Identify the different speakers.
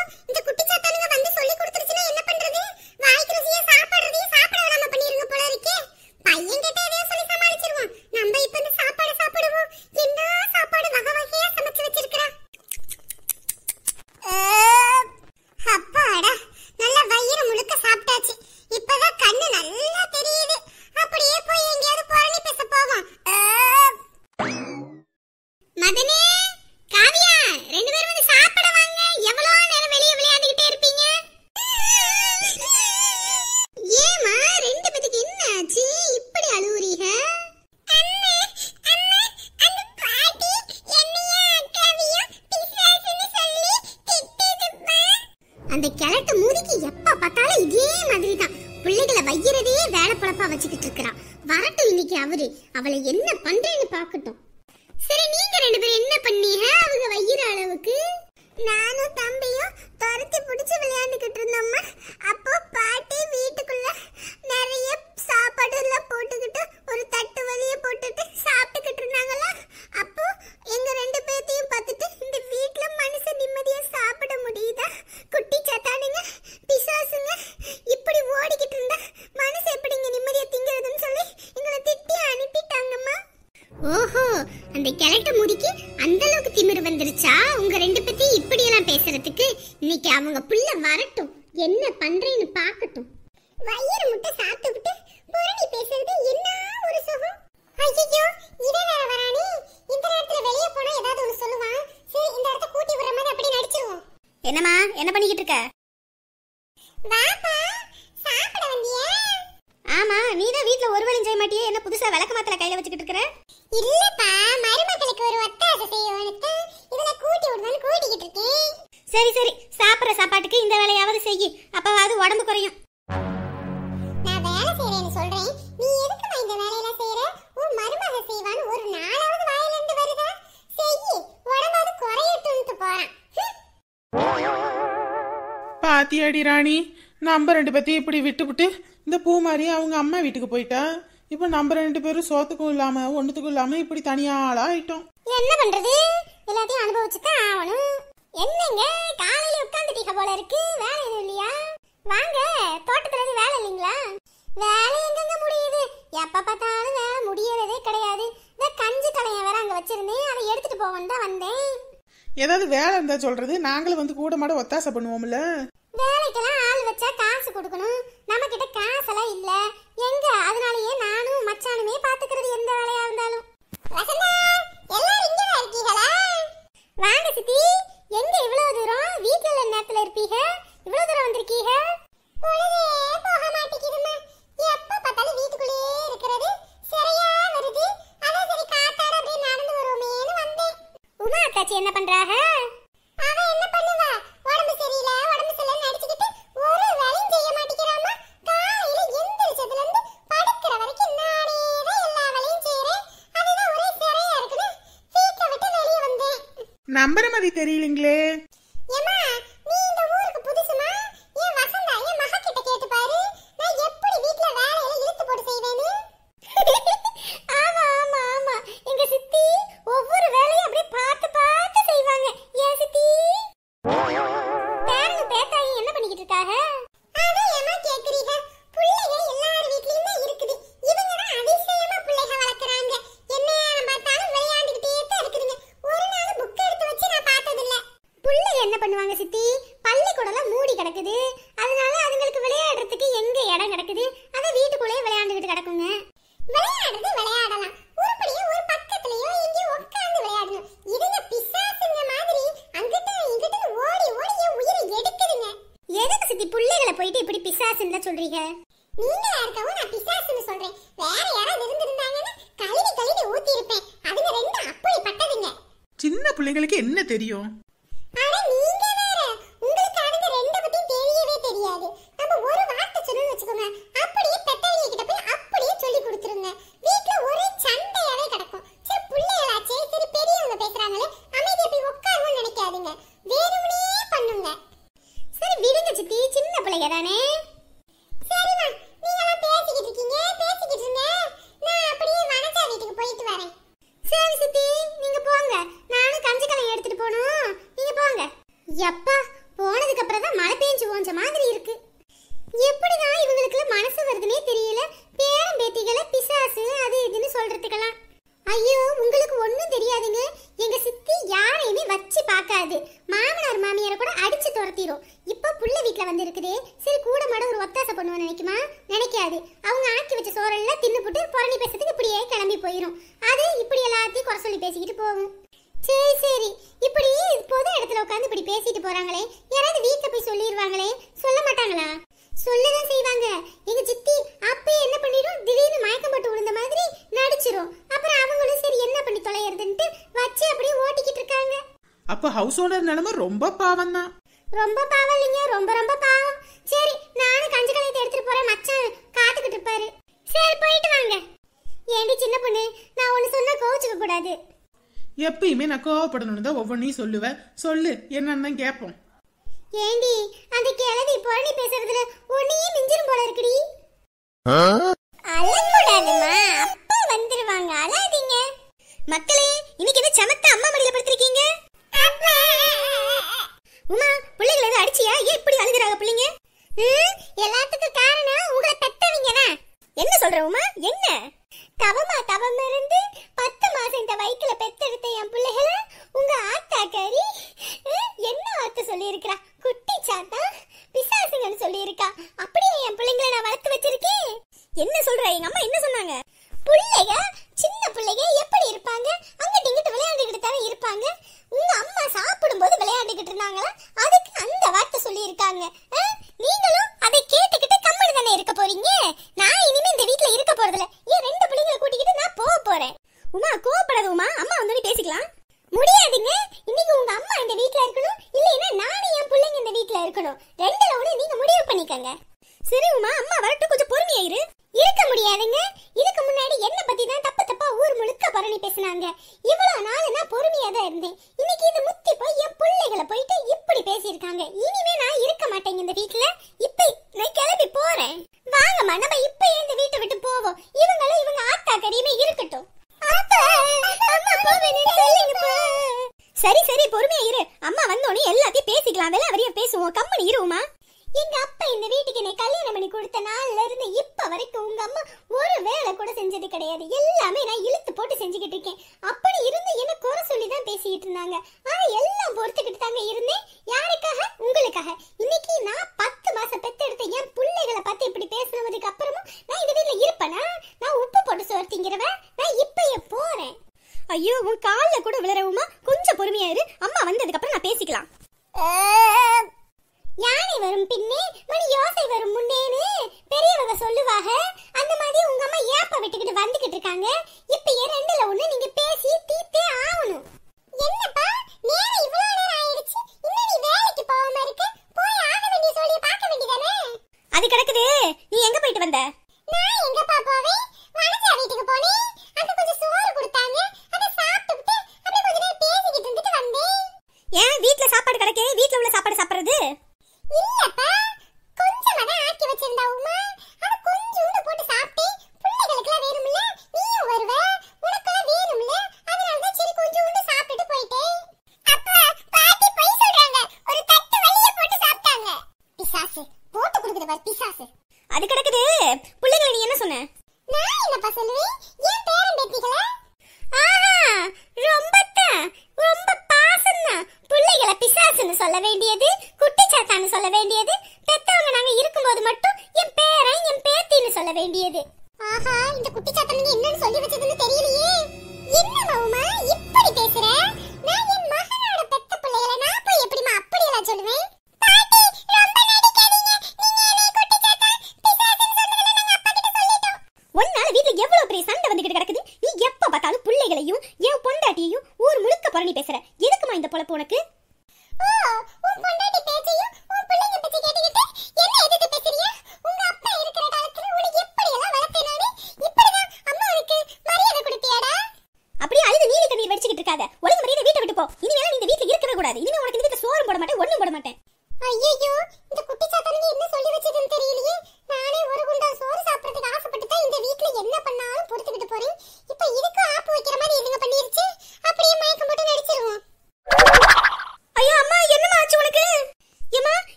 Speaker 1: இந்த குட்டி சாத்தானுங்க வந்து சொல்லி கொடுத்துருச்சுன்னா என்ன பண்றது வாய்க்கு ருசியா சாப்பிடுறதையும் சாப்பிட விடாம பண்ணிருங்க போல இருக்கே பையன் கிட்ட எதையோ சொல்லி சமாளிச்சிருவோம் நம்ம இப்ப இந்த சாப்பாடு சாப்பிடுவோம் என்ன சாப்பாடு வகை வகையா சமைச்சு வச்சிருக்கா அப்பாடா நல்ல வயிறு முழுக்க சாப்பிட்டாச்சு இப்பதான் கண்ணு நல்லா தெரியுது அப்படியே போய் எங்கேயாவது புரணி பேச போவோம் மதனே காவியா ரெண்டு பேரும் வந்து சாப்பிட வாங்க எவ்வளவு நேரம் வெளியே விளையாடிக்கிட்டே இருப்பீங்க ஏமா ரெண்டு பேத்துக்கு என்ன ஆச்சு இப்படி அழுவுறீங்க அந்த கிழட்டு மூதிக்கு எப்ப பார்த்தாலும் இதே மாதிரி தான் பிள்ளைகளை வைக்கிறதே வேலை பொழப்பா வச்சுக்கிட்டு இருக்கிறான் வரட்டும் இன்னைக்கு அவரு அவளை என்ன பண்றேன்னு பார்க்கட்டும் சரி நீங்க ரெண்டு பேரும் என்ன பண்ணீங்க அவங்க வைக்கிற அளவுக்கு நானும் தம்பியும் துரத்தி பிடிச்சு விளையாண்டுக்கிட்டு இருந்தோம்மா அப்போ பாட்டி வீட்டுக்குள்ள நிறைய சாப்பாடு எல்லாம் போட்டுக்கிட்டு ஒரு தட்டு வலிய போட்டுட்டு சாப்பிட்டுக்கிட்டு இருந்தாங்களா அப்போ எங்க ரெண்டு பேர்த்தையும் பார்த்துட்டு இந்த வீட்ல மனுஷன் நிம்மதியா சாப்பிட முடியுதா குட்டி சத்தானுங்க பிசாசுங்க இப்படி ஓடிக்கிட்டு இருந்தா மனுஷன் எப்படிங்க நிம்மதியா திங்கிறதுன்னு சொல்லி எங்களை திட்டி அனுப்பிட்டாங்கம்மா ஓஹோ அந்த கிழட்டு முடிக்கு அந்த அளவுக்கு திமிரு வந்துருச்சா உங்க ரெண்டு பத்தி இப்படி எல்லாம் பேசுறதுக்கு இன்னைக்கு அவங்க புள்ள வரட்டும் என்ன பண்றேன்னு பார்க்கட்டும் வயிறு முட்டை சாப்பிட்டுக்கிட்டு புரணி பேசுறது என்ன ஒரு சுகம் ஐயோ இவன் வேற வரானே இந்த நேரத்துல வெளிய போனா ஏதாவது ஒண்ணு சொல்லுவான் சரி இந்த இடத்த கூட்டி விடுற மாதிரி அப்படி நடிச்சிருவோம்
Speaker 2: என்னம்மா என்ன பண்ணிக்கிட்டு இருக்க
Speaker 1: வாப்பா சாப்பிட வந்தியா
Speaker 2: ஆமா நீ தான் வீட்ல ஒரு வேலையும் செய்ய மாட்டியே என்ன புதுசா விளக்க மாத்தல கையில வச்சுக்கிட்டு இருக்கிற
Speaker 1: இல்லப்பா மருமகளுக்கு ஒரு ஒத்தாசை செய்யவனுக்கு இதுல கூட்டி விடுவேன்னு கூட்டிக்கிட்டு இருக்கேன்
Speaker 2: சரி சரி சாப்பிடுற சாப்பாட்டுக்கு இந்த வேலையாவது செய்யி அப்பவாவது உடம்பு குறையும்
Speaker 1: நான் வேலை செய்யறேன்னு சொல்றேன் நீ எதுக்குமா இந்த வேலையெல்லாம் செய்யற உன் மருமக செய்வான்னு ஒரு நாளாவது வாயில இருந்து வருதா செய்யி உடம்பாவது குறையட்டும்னு போறான் ஹம்.
Speaker 3: பாத்தியாடி ராணி நம்ம ரெண்டு பேத்தையும் இப்படி விட்டுவிட்டு இந்த பூமாரி அவங்க அம்மா வீட்டுக்கு போயிட்டா இப்போ நம்ம ரெண்டு பேரும் சோத்துக்கும் இல்லாம ஒண்ணுத்துக்கும் இல்லாம இப்படி தனியா ஆளா ஆயிட்டோம்
Speaker 1: என்ன பண்றது எல்லாத்தையும் அனுபவிச்சுதான் ஆகணும் என்னங்க காலையில உட்காந்துட்டீங்க போல இருக்கு வேலை எதுவும் இல்லையா வாங்க தோட்டத்துல எதுவும் வேலை இல்லைங்களா வேலை எங்கெங்க முடியுது எப்ப பார்த்தாலும் வேலை முடியறதே கிடையாது இந்த கஞ்சி கலையை வேற அங்க வச்சிருந்தேன் அதை எடுத்துட்டு போவன்னு தான் வந்தேன்
Speaker 3: ஏதாவது வேலை இருந்தா சொல்றது நாங்களும் வந்து கூட மாட ஒத்தாசை பண்ணுவோம்ல
Speaker 1: வேலைக்கெல்லாம் ஆள் வச்சா காசு கொடுக்கணும் நம்ம கிட்ட காசெல்லாம் இல்ல எங்க அதனாலயே நானும் மச்சானுமே பாத்துக்கிறது எந்த வேலையா இருந்தாலும் வசந்தா எல்லாரும் இங்க தான் இருக்கீங்களா வாங்க சித்தி எங்க இவ்வளவு தூரம் வீட்ல இல்ல நேரத்துல இருப்பீங்க இவ்வளவு தூரம் வந்திருக்கீங்க பொழுதே போக மாட்டேங்குதுமா எப்ப பார்த்தாலும் வீட்டுக்குள்ளேயே இருக்கிறது சரியா வருது அதான் சரி காத்தாட அப்படியே நடந்து வருவோமேன்னு வந்தேன் உமா அத்தாச்சி என்ன பண்றாங்க அவ என்ன பண்ணுவா உடம்பு சரியில்லை உடம்பு சரியில்லைன்னு நடிச்சுக்கிட்டு ஒரு வேலையும் செய்ய மாட்டேங்கிறாமா காலையில எந்திரிச்சதுல இருந்து படுக்கிற வரைக்கும் நானே தான் எல்லா வேலையும் செய்யறேன் அதுதான் ஒரே சிறையா இருக்குது வீட்டை விட்டு வெளியே வந்தேன்
Speaker 3: நம்புற மாதிரி தெரியலீங்களே
Speaker 1: ஏமா நீ இந்த ஊருக்கு புதுசுமா என் வசந்தா என் மக கிட்ட கேட்டு பாரு நான் எப்படி வீட்ல வேலையில இழுத்து போட்டு செய்வேன்னு ஆமா ஆமா ஆமா எங்க சித்தி ஒவ்வொரு வேலையும் அப்படியே பார்த்து பார்த்து செய்வாங்க ஏன் சித்தி பேரனும் பேத்தாயும் என்ன பண்ணிக்கிட்டு இருக்காங்க அதான் ஏமா கேக்குறீங்க புள்ளைங்க எல்லார் வீட்லயும் தான் இருக்குது இவங்க தான் அதிசயமா புள்ளைங்க வளர்க்கறாங்க என்ன நேரம் பார்த்தாலும் விளையாண்டுக்கிட்டே தான் இருக்குதுங்க ஒரு நாள் புக் எடுத்து வச்சு நான் பார்த்ததில்ல புள்ளைங்க என்ன பண்ணுவாங்க சித்தி பள்ளிக்கூடம்லாம் மூடி கிடக்குது அதனால அதுங்களுக்கு விளையாடுறதுக்கு எங்க இடம் கிடக்குது அத வீட்டுக்குள்ளேயே விளையாண்டுக்கிட்டு கிடக்குங்க விளையாடுறது விளையாடலாம் உருப்படியா ஒரு பக்கத்துலயோ எங்கேயோ உட்கார்ந்து விளையாடணும் இதுங்க பிசாசுங்க மாதிரி அங்கிட்டு இங்கிட்டு ஓடி ஓடி என் உயிரை எடுக்குதுங்க எதுக்கு சித்தி பிள்ளைகளை போயிட்டு இப்படி பிசாசுன்னு சொல்றீங்க நீங்க இருக்கவும் நான் பிசாசுன்னு சொல்றேன் வேற யாராவது இருந்திருந்தாங்கன்னா கழுவி கழுவி ஊத்தி இருப்பேன் அதுங்க ரெண்டும் அப்படி பட்டதுங்க
Speaker 3: சின்ன பிள்ளைங்களுக்கு என்ன தெரியும்
Speaker 1: ஆனா நீங்க வேற உங்களுக்கு அதுங்க ரெண்ட பத்தி தெரியவே தெரியாது நம்ம ஒரு வார்த்தை சொல்லணும்னு வச்சுக்கோங்க அப்படியே பெத்தவங்க கிட்ட போய் அப்படியே சொல்லி கொடுத்துருங்க வீட்ல ஒரே சண்டையாவே கிடக்கும் சரி பிள்ளைகளாச்சே சரி பெரியவங்க பேசுறாங்களே அமைதியா போய் உட்காருவோம்னு நினைக்காதீங்க வேணும்னே பண்ணுங்க சரி விடுங்க சித்தி சின்ன பிள்ளைங்க தானே சரிம்மா நீங்களாம் பேசிக்கிட்டு இருக்கீங்க பேசிக்கிட்டு இருங்க நான் அப்படியே வனஜா வீட்டுக்கு போயிட்டு வரேன் சரி சித்தி நீங்க போங்க நானும் கஞ்சி கலையை எடுத்துட்டு போகணும் நீங்க போங்க எப்பா போனதுக்கு துரத்திரும் இப்போ புள்ள வீட்ல வந்து இருக்குதே சரி கூட மாட ஒரு ஒத்தாசை பண்ணுவோம் நினைக்குமா நினைக்காது அவங்க ஆக்கி வச்ச சோறெல்லாம் தின்னுபுட்டு புரணி பேசுறதுக்கு இப்படியே கிளம்பி போயிடும் அது இப்படி எல்லாத்தையும் குறை சொல்லி பேசிக்கிட்டு போகும் சரி சரி இப்படி பொது இடத்துல உட்காந்து இப்படி பேசிட்டு போறாங்களே யாராவது வீட்ல போய் சொல்லிடுவாங்களே சொல்ல மாட்டாங்களா சொல்லதான் செய்வாங்க எங்க சித்தி அப்பயே என்ன பண்ணிடும் திடீர்னு மயக்கம் போட்டு விழுந்த மாதிரி நடிச்சிரும் அப்புறம் அவங்களும் சரி என்ன பண்ணி தொலைகிறதுன்ட்டு வச்சு அப்படியே ஓட்டிக்கிட்டு இருக்காங்க
Speaker 3: அப்ப ஹவுஸ் ஓனர் நிலைமை ரொம்ப பாவம் தான்
Speaker 1: ரொம்ப பாவம் இல்லைங்க ரொம்ப ரொம்ப பாவம் சரி நானும் கஞ்சி கலையத்தை எடுத்துட்டு போறேன் மச்சான் காத்துக்கிட்டு இருப்பாரு சரி போயிட்டு வாங்க ஏண்டி சின்ன பொண்ணு நான் ஒன்னு சொன்னா கோச்சுக்க கூடாது
Speaker 3: எப்பயுமே நான் கோவப்படணும்னு தான் ஒவ்வொன்றையும் சொல்லுவேன் சொல்லு என்னன்னு தான் கேட்போம்
Speaker 1: ஏண்டி அந்த கிழவி புரணி பேசுறதுல ஒன்னையும் மிஞ்சிரும் போல இருக்குடி அழக்கூடாதுமா அப்பா வந்துருவாங்க அழாதீங்க
Speaker 2: மக்களே இன்னைக்கு என்ன சமத்த அம்மா மடியில படுத்திருக்கீங்க உமா பிள்ளைகளை எதுவும் அடிச்சியா ஏன் இப்படி அழுகுறாங்க பிள்ளைங்க
Speaker 1: ம், எல்லாத்துக்கும் காரணம் உங்களை பெத்தவங்க தான்
Speaker 2: என்ன சொல்ற உமா என்ன
Speaker 1: தவமா தவம் இருந்து பத்து மாசம் இந்த வயிற்றுல பெத்தெடுத்த என் பிள்ளைகளை உங்க ஆத்தாக்காரி அஹ், என்ன வார்த்தை சொல்லியிருக்கிறா குட்டி சாத்தா பிசாசுங்கன்னு சொல்லியிருக்கா அப்படியே என் பிள்ளைங்களை நான் வளர்த்து வச்சிருக்கேன்
Speaker 2: என்ன சொல்ற எங்க அம்மா என்ன சொன்னாங்க
Speaker 1: பிள்ளைங்க சின்ன பிள்ளைங்க எப்படி இருப்பாங்க அங்கிட்டு இங்கிட்டு விளையாண்டுக்கிட்டு தானே இருப்பாங்க உங்க அம்மா சாப்பிடும்போது விளையாண்டுக்கிட்டு இருந்தாங்களா அதுக்கு அந்த வார்த்தை சொல்லியிருக்காங்க அஹ், நீங்களும் அதை கேட்டுக்கிட்டு கம்மனு தானே இருக்க போறீங்க நான் இனிமே இந்த வீட்ல இருக்க போறதில்ல என் ரெண்டு பிள்ளைங்களை கூட்டிக்கிட்டு நான் போக போறேன்
Speaker 2: உமா கோவப்படாத உமா அம்மா வந்தோடனே பேசிக்கலாம்
Speaker 1: முடியாதுங்க இன்னைக்கு உங்க அம்மா இந்த வீட்ல இருக்கணும் இல்லைன்னா நானும் என் பிள்ளைங்க இந்த வீட்ல இருக்கணும் ரெண்டுல ஒண்ணு நீங்க முடிவு பண்ணிக்கங்க
Speaker 2: சரி உமா அம்மா வரட்டும் கொஞ்சம் பொறுமையா இரு
Speaker 1: இருக்க முடியாதுங்க இதுக்கு முன்னாடி என்ன பத்தி தான் தப்பு தப்பா ஊர் முழுக்க பரணி பேசினாங்க இவ்வளவு நாள் நான் பொறுமையா தான் இருந்தேன் இன்னைக்கு இது முத்தி போய் என் பிள்ளைகளை போயிட்டு இப்படி பேசியிருக்காங்க இனிமே நான் இருக்க மாட்டேங்க இந்த வீட்ல இப்ப நான் கிளம்பி போறேன் வாங்கம்மா நம்ம இப்ப இந்த வீட்டை விட்டு போவோம் இவங்களும் இவங்க ஆத்தா கறியுமே இருக்கட்டும் ஆத்தா, அம்மா போவேன்னு சொல்லுங்கப்பா.
Speaker 2: சரி சரி பொறுமையா இரு அம்மா வந்தோடனே எல்லாத்தையும் பேசிக்கலாம் வேலை வரையும் பேசுவோம் கம்மனி இரு உமா
Speaker 1: எங்க அப்பா இந்த வீட்டுக்கு என்னை கல்யாணம் பண்ணி கொடுத்த நாள்ல இருந்து இப்ப வரைக்கும் உங்க அம்மா ஒரு வேலை கூட செஞ்சது கிடையாது எல்லாமே நான் இழுத்து போட்டு செஞ்சுக்கிட்டு இருக்கேன் அப்படி இருந்து என்ன குறை சொல்லி தான் பேசிக்கிட்டு இருந்தாங்க ஆனா எல்லாம் பொறுத்துக்கிட்டு தாங்க இருந்தேன் யாருக்காக உங்களுக்காக இன்னைக்கு நான் பத்து மாசம் பெத்தெடுத்த என் பிள்ளைகளை பார்த்து இப்படி பேசுனதுக்கு அப்புறமும் நான் இந்த வீட்டுல இருப்பேனா நான் உப்பு போட்டு சோர்த்திங்கிறவன் நான் இப்பயே போறேன்
Speaker 2: ஐயோ உன் கால்ல கூட விழுற உமா கொஞ்சம் பொறுமையா இரு அம்மா வந்ததுக்கு அப்புறம் நான் பேசிக்கலாம்
Speaker 1: யானை வரும் பின்னே மணி யோசை வரும் முன்னேன்னு பெரியவங்க சொல்லுவாங்க அந்த மாதிரி உங்க அம்மா ஏப்ப விட்டுக்கிட்டு வந்துகிட்டு இருக்காங்க இப்பயே ரெண்டுல ஒண்ணு நீங்க பேசி தீர்த்தே ஆகணும் என்னப்பா நேரம் இவ்வளவு நேரம் ஆயிடுச்சு இன்னும் நீ வேலைக்கு போகாம இருக்க போய் ஆக வேண்டிய சொல்லி பார்க்க வேண்டியதானே
Speaker 2: அது கிடக்குது நீ எங்க போயிட்டு வந்த
Speaker 1: நான் எங்கப்பா போவேன் வனஜா வீட்டுக்கு போனேன் அங்க கொஞ்சம் சோறு கொடுத்தாங்க அதை சாப்பிட்டுட்டு அப்படியே கொஞ்ச நேரம் பேசிக்கிட்டு இருந்துட்டு வந்தேன்
Speaker 2: ஏன் வீட்ல சாப்பாடு கிடக்கே வீட்ல உள்ள சாப்பாடு சாப்பிடுறது
Speaker 1: இல்லப்பா கொஞ்சமா தான் ஆக்கி வச்சிருந்தா உமா அத கொஞ்சோண்டு போட்டு சாப்பிட்டேன் பிள்ளைகளுக்குலாம் வேணும்ல நீயும் வருவ உனக்கெல்லாம் வேணும்ல அதனால தான் சரி கொஞ்சோண்டு சாப்பிட்டுட்டு போயிட்டேன் அப்பா பாட்டி போய் சொல்றாங்க ஒரு தட்டு வலிய போட்டு சாப்பிட்டாங்க பிசாசு போட்டு கொடுக்குது பார் பிசாசு
Speaker 2: அது கிடக்குது பிள்ளைகளை நீ என்ன சொன்ன
Speaker 1: நான் என்னப்பா சொல்லுவேன் ஏன் பேரன் பேத்திகளா ஆஹா ரொம்ப தான் ரொம்ப பாசம் தான் பிள்ளைகளை பிசாசுன்னு சொல்ல வேண்டியது குட்டி சாத்தான்னு சொல்ல வேண்டியது பெத்தவங்க நாங்க இருக்கும்போது மட்டும் என் பேரன் என் பேத்தின்னு சொல்ல வேண்டியது ஆஹா இந்த குட்டி சாத்தானுங்க என்னன்னு சொல்லி வச்சதுன்னு தெரியலையே என்ன மவுமா இப்படி பேசுற நான் என் மகனோட பெத்த பிள்ளைகளை நான் போய் எப்படிமா அப்படியெல்லாம் சொல்லுவேன்